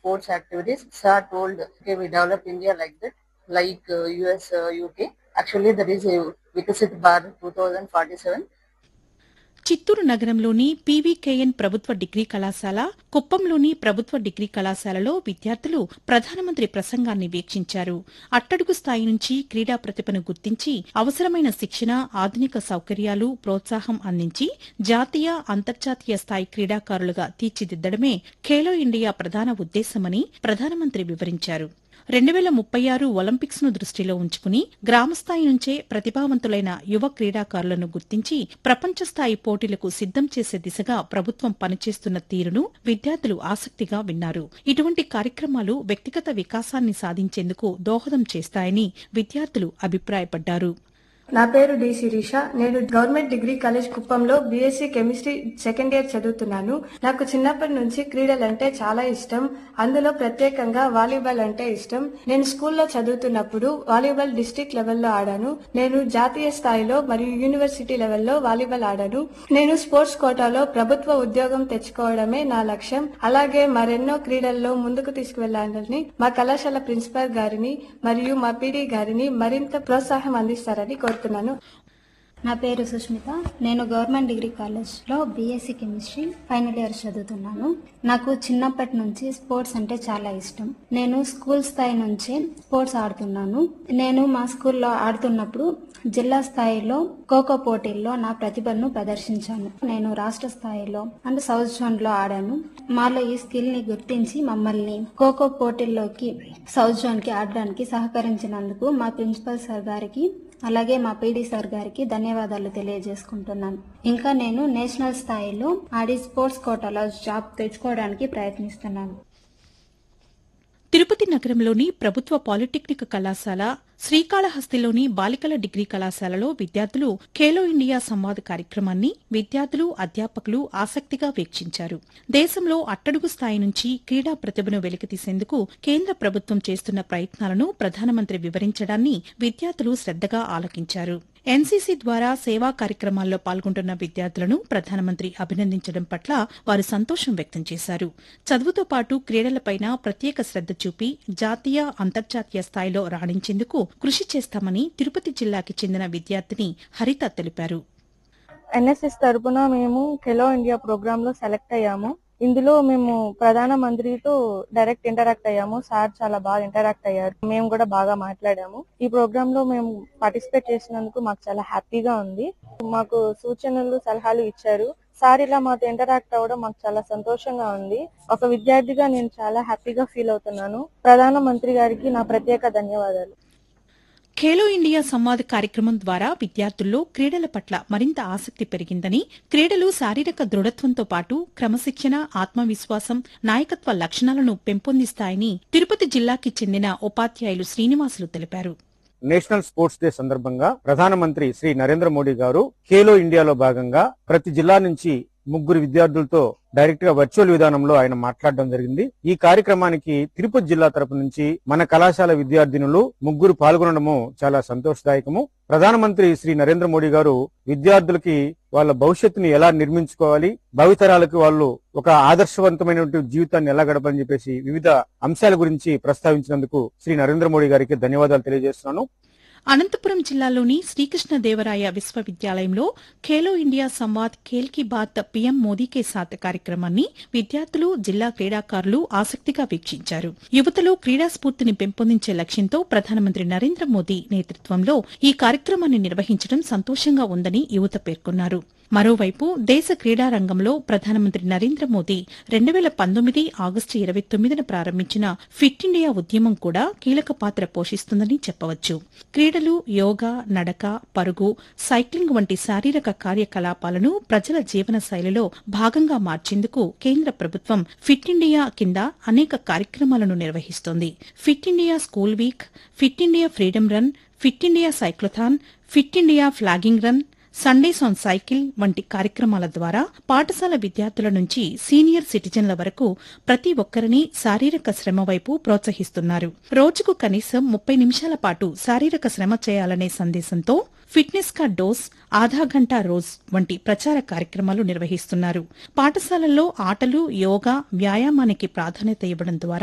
sports activities. Sir told, okay, we develop India like that, like uh, US, uh, UK. Actually, there is a Vikasit Bharat 2047. Chittoor నగరంలోని PVKN ప్రభుత్వ degree కళాశాల కుప్పంలోని ప్రభుత్వ degree కళాశాలలో విద్యార్థులు ప్రధానమంత్రి ప్రసంగాన్ని వీక్షించారు అట్టడుగు స్థాయి నుంచి క్రీడా ప్రతిభను గుర్తించి అవసరమైన శిక్షణ ఆధునిక సౌకర్యాలు ప్రోత్సాహం అందించి జాతీయ అంతర్జాతీయ స్థాయి క్రీడాకారులుగా తీర్చిదిద్దడమే ఖేలో ఇండియా ప్రధాన ఉద్దేశమని ప్రధానమంత్రి వివరించారు రెండు వేల ముప్పై ఆరు ఒలింపిక్స్ ను దృష్టిలో ఉంచుకుని గ్రామస్థాయి నుంచే ప్రతిభావంతులైన యువ క్రీడాకారులను గుర్తించి ప్రపంచ స్థాయి పోటీలకు సిద్దం చేసే దిశగా ప్రభుత్వం పనిచేస్తున్న తీరును విద్యార్థులు ఆసక్తిగా విన్నారు ఇటువంటి కార్యక్రమాలు వ్యక్తిగత వికాసాన్ని సాధించేందుకు దోహదం చేస్తాయని విద్యార్థులు అభిప్రాయపడ్డారు నా పేరు డి శిరీష నేను గవర్నమెంట్ డిగ్రీ కాలేజ్ కుప్పంలో బీఎస్సీ కెమిస్ట్రీ సెకండ్ ఇయర్ చదువుతున్నాను నాకు చిన్నప్పటి నుంచి క్రీడలంటే చాలా ఇష్టం అందులో ప్రత్యేకంగా వాలీబాల్ అంటే ఇష్టం నేను స్కూల్లో చదువుతున్నప్పుడు వాలీబాల్ డిస్టిక్ లెవెల్లో ఆడాను నేను జాతీయ స్థాయిలో మరియు యూనివర్సిటీ లెవెల్లో వాలీబాల్ ఆడాను నేను స్పోర్ట్స్ కోటాలో ప్రభుత్వ ఉద్యోగం తెచ్చుకోవడమే నా లక్ష్యం అలాగే మరెన్నో క్రీడల్లో ముందుకు తీసుకువెళ్లాలని మా కళాశాల ప్రిన్సిపాల్ గారిని మరియు మా పీడీ గారిని మరింత ప్రోత్సాహం అందిస్తారని కోరుతున్నాను నా పేరు సుష్మిత నేను గవర్నమెంట్ డిగ్రీ కాలేజ్లో బీఎస్సీ కెమిస్ట్రీ ఫైనల్ ఇయర్ చదువుతున్నాను నాకు చిన్నప్పటి నుంచి స్పోర్ట్స్ అంటే చాలా ఇష్టం నేను స్కూల్ స్థాయి నుంచే స్పోర్ట్స్ ఆడుతున్నాను నేను మా స్కూల్లో ఆడుతున్నప్పుడు జిల్లా స్థాయిలో ఖోఖో పోటీల్లో నా ప్రతిభను ప్రదర్శించాను నేను రాష్ట్ర స్థాయిలో అండ్ సౌత్ జోన్ లో ఆడాను మాలో ఈ స్కిల్ ని గుర్తించి మమ్మల్ని ఖోఖో పోటీల్లోకి సౌత్ జోన్ కి ఆడడానికి సహకరించినందుకు మా ప్రిన్సిపల్ సార్ గారికి అలాగే మా పీడీ సార్ గారికి ధన్యవాదాలు తెలియజేసుకుంటున్నాను ఇంకా నేను నేషనల్ స్థాయిలో ఆడి స్పోర్ట్స్ కోటాలో జాబ్ తెచ్చుకోవడానికి ప్రయత్నిస్తున్నాను తిరుపతి నగరంలోని ప్రభుత్వ పాలిటెక్నిక్ కళాశాల శ్రీకాళహస్తిలోని బాలికల డిగ్రీ కళాశాలలో విద్యార్థులు ఖేలో ఇండియా సంవాద్ కార్యక్రమాన్ని విద్యార్థులు అధ్యాపకులు ఆసక్తిగా వీక్షించారు దేశంలో అట్టడుగు స్థాయి నుంచి క్రీడా ప్రతిభను వెలికితీసేందుకు కేంద్ర ప్రభుత్వం చేస్తున్న ప్రయత్నాలను ప్రధానమంత్రి వివరించడాన్ని విద్యార్థులు శ్రద్దగా ఆలకించారు ఎన్సీసీ ద్వారా సేవా కార్యక్రమాల్లో పాల్గొంటున్న విద్యార్థులను ప్రధానమంత్రి అభినందించడం పట్ల వారు సంతోషం వ్యక్తం చేశారు చదువుతో పాటు క్రీడలపైన ప్రత్యేక శ్రద్ద చూపి జాతీయ అంతర్జాతీయ స్థాయిలో రాణించేందుకు కృషి చేస్తామని తిరుపతి జిల్లాకి చెందిన విద్యార్థిని హరిత తెలిపారు ఎన్ఎస్ఎస్ తరపున మేము ఖెలో ఇండియా ప్రోగ్రామ్ లో సెలెక్ట్ అయ్యాము ఇందులో మేము ప్రధాన మంత్రితో డైరెక్ట్ ఇంటరాక్ట్ అయ్యాము సార్ చాలా బాగా ఇంటరాక్ట్ అయ్యారు మేము కూడా బాగా మాట్లాడాము ఈ ప్రోగ్రామ్ లో మేము పార్టిసిపేట్ చేసినందుకు మాకు చాలా హ్యాపీగా ఉంది మాకు సూచనలు సలహాలు ఇచ్చారు సార్ ఇలా మాతో ఇంటరాక్ట్ అవ్వడం మాకు చాలా సంతోషంగా ఉంది ఒక విద్యార్థిగా నేను చాలా హ్యాపీగా ఫీల్ అవుతున్నాను ప్రధాన మంత్రి గారికి నా ప్రత్యేక ధన్యవాదాలు ఖేలో ఇండియా సంవాద్ కార్యక్రమం ద్వారా విద్యార్థుల్లో క్రీడల పట్ల మరింత ఆసక్తి పెరిగిందని క్రీడలు శారీరక దృఢత్వంతో పాటు క్రమశిక్షణ ఆత్మవిశ్వాసం నాయకత్వ లక్షణాలను పెంపొందిస్తాయని తిరుపతి జిల్లాకి చెందిన ఉపాధ్యాయులు శ్రీనివాసులు తెలిపారు నేషనల్ స్పోర్ట్స్ డే సందర్భంగా ప్రధానమంత్రి శ్రీ నరేంద్ర మోడీ గారు ఖేలో ఇండియాలో భాగంగా ప్రతి జిల్లా నుంచి ముగ్గురు విద్యార్థులతో డైరెక్ట్ గా వర్చువల్ విధానంలో ఆయన మాట్లాడడం జరిగింది ఈ కార్యక్రమానికి తిరుపతి జిల్లా తరపు నుంచి మన కళాశాల విద్యార్థినులు ముగ్గురు పాల్గొనడము చాలా సంతోషదాయకము ప్రధానమంత్రి శ్రీ నరేంద్ర మోడీ గారు విద్యార్థులకి వాళ్ళ భవిష్యత్తుని ఎలా నిర్మించుకోవాలి భావితరాలకు వాళ్ళు ఒక ఆదర్శవంతమైనటువంటి జీవితాన్ని ఎలా గడపని చెప్పేసి వివిధ అంశాల గురించి ప్రస్తావించినందుకు శ్రీ నరేంద్ర మోడీ గారికి ధన్యవాదాలు తెలియజేస్తున్నాను అనంతపురం జిల్లాలోని శ్రీకృష్ణదేవరాయ విశ్వవిద్యాలయంలో ఖేలో ఇండియా సంవాద్ ఖేల్ కి బాత్ పీఎం మోదీ కే సాత్ కార్యక్రమాన్ని విద్యార్థులు జిల్లా క్రీడాకారులు ఆసక్తిగా వీక్షించారు యువతలో క్రీడా స్ఫూర్తిని పెంపొందించే లక్ష్యంతో ప్రధానమంత్రి నరేంద్ర మోదీ నేతృత్వంలో ఈ కార్యక్రమాన్ని నిర్వహించడం సంతోషంగా ఉందని యువత పేర్కొన్నారు మరోవైపు దేశ క్రీడా రంగంలో ప్రధానమంత్రి నరేంద్ర మోదీ రెండు వేల పంతొమ్మిది ఆగస్టు ఇరవై తొమ్మిదిన ప్రారంభించిన ఫిట్ ఇండియా ఉద్యమం కూడా కీలక పాత్ర పోషిస్తుందని చెప్పవచ్చు క్రీడలు యోగా నడక పరుగు సైక్లింగ్ వంటి శారీరక కార్యకలాపాలను ప్రజల జీవన శైలిలో భాగంగా మార్చేందుకు కేంద్ర ప్రభుత్వం ఫిట్ ఇండియా కింద అనేక కార్యక్రమాలను నిర్వహిస్తోంది fit India school week fit India freedom run fit India cyclothon fit India flagging run Sundays on cycle వంటి కార్యక్రమాల ద్వారా పాఠశాల విద్యార్థుల నుంచి సీనియర్ సిటిజన్ల వరకు ప్రతి ఒక్కరిని శారీరక శ్రమ వైపు ప్రోత్సహిస్తున్నారు రోజుకు కనీసం ముప్పై నిమిషాల పాటు శారీరక శ్రమ చేయాలనే సందేశంతో ఫిట్నెస్ కా డోస్ ఆధా గంటా రోజ్ వంటి ప్రచార కార్యక్రమాలు నిర్వహిస్తున్నారు పాఠశాలల్లో ఆటలు యోగా వ్యాయామానికి ప్రాధాన్యత ఇవ్వడం ద్వారా